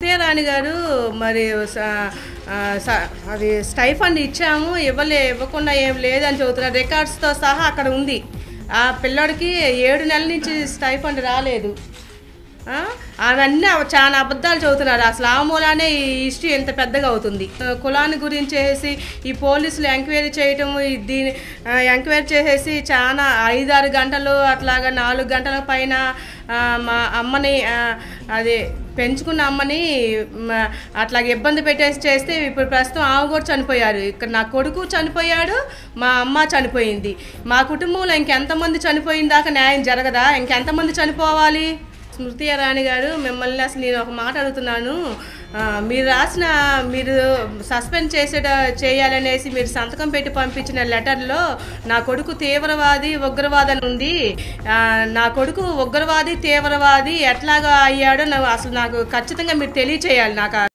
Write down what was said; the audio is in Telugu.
రాణి గారు మరి స- ఆ, స- అది స్టైఫండ్ ఇచ్చాము ఇవ్వలే ఇవ్వకుండా ఏం లేదని చెబుతున్నారు రికార్డ్స్తో సహా అక్కడ ఉంది ఆ పిల్లోడికి ఏడు నెలల నుంచి స్టైఫండ్ రాలేదు ఆ? అవన్నీ అవ- చాలా అబద్ధాలు చదువుతున్నారు అసలు ఆ మూలానే ఈ హిస్టరీ ఎంత పెద్దగా అవుతుంది ఆ, కులాన్ని గురించి చేసి ఈ పోలీసులు ఎంక్వైరీ చేయటం ఈ దీని ఆ, ఎంక్వైరీ చేసేసి చాలా ఐదారు గంటలు అట్లాగా నాలుగు గంటల పైన ఆ, మా అమ్మని ఆ, అది పెంచుకున్న అమ్మని మ, అట్లాగే ఇబ్బంది పెట్టేసి చేస్తే ఇప్పుడు ప్రస్తుతం ఆమె కూడా చనిపోయారు ఇక్కడ నా కొడుకు చనిపోయాడు మా అమ్మ చనిపోయింది మా కుటుంబంలో ఇంకెంతమంది చనిపోయిన దాకా న్యాయం జరగదా ఇంకెంతమంది చనిపోవాలి స్మృతి ఇరానీ గారు మిమ్మల్ని అసలు నేను ఒక మాట అడుగుతున్నాను ఆ, మీరు రాసిన మీరు సస్పెండ్ చేసేట చేయాలనేసి మీరు సంతకం పెట్టి పంపించిన లెటర్లో నా కొడుకు తీవ్రవాది ఉగ్రవాది అని ఉంది ఆ, నా కొడుకు ఉగ్రవాది తీవ్రవాది ఎట్లాగా అయ్యాడో నాకు అసలు నాకు ఖచ్చితంగా మీరు తెలియచేయాలి నాకు ఆ